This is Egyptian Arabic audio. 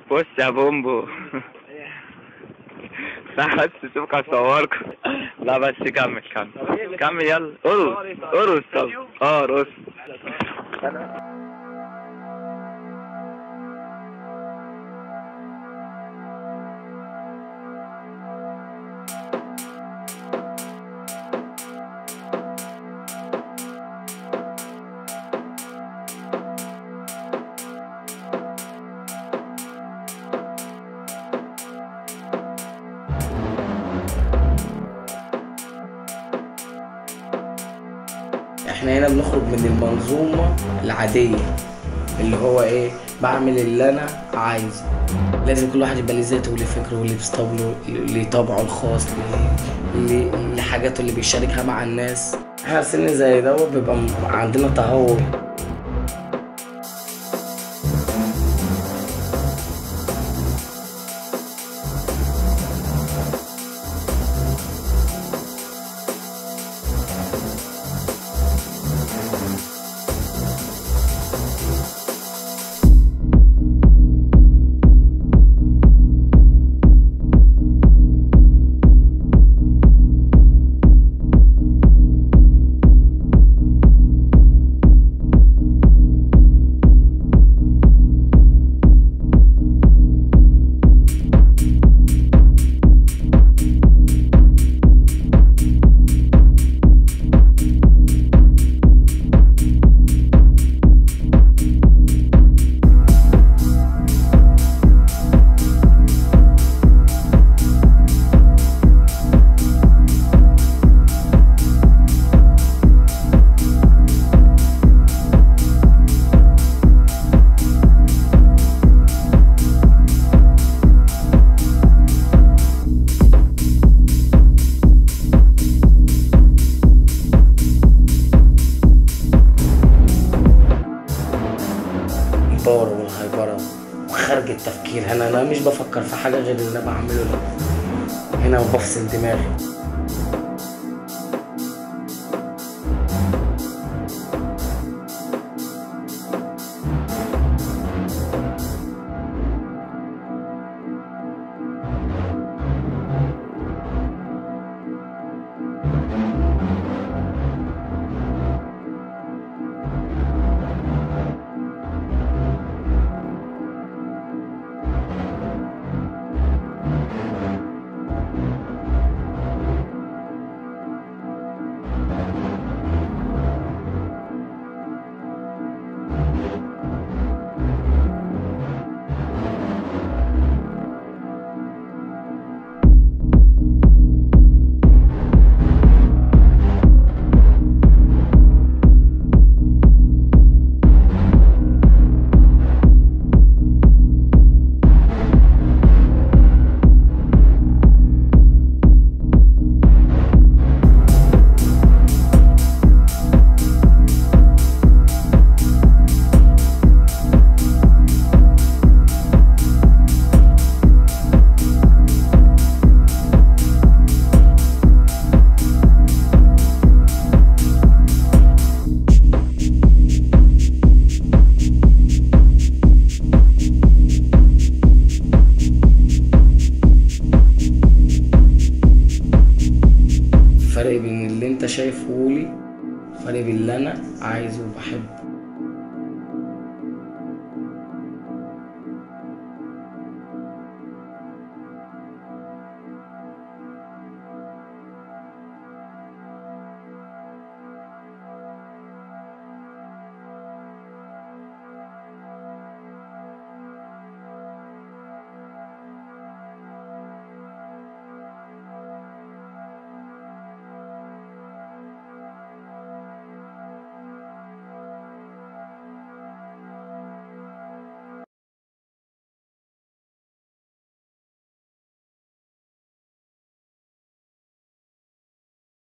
بص يا بومبو لا بس شوفك هصوركم لا بس كمل كمل كمل يلا ارقص ارقص طب اه ارقص احنا هنا بنخرج من المنظومة العادية اللي هو ايه بعمل اللي انا عايزه لازم كل واحد يبقى ليه ذاته وليه فكره وليه بيستقبله ليه طبعه الخاص ليه- ليه ليه حاجاته اللي بيشاركها مع الناس احنا سن زي دوت بيبقى م- عندنا تهور الباور والهايبرة وخارج التفكير هنا انا مش بفكر في حاجة غير اللي انا بعمله ده. هنا وبفصل دماغي فرق بين اللي انت شايفه لي فرق بين اللي انا عايزه وبحبه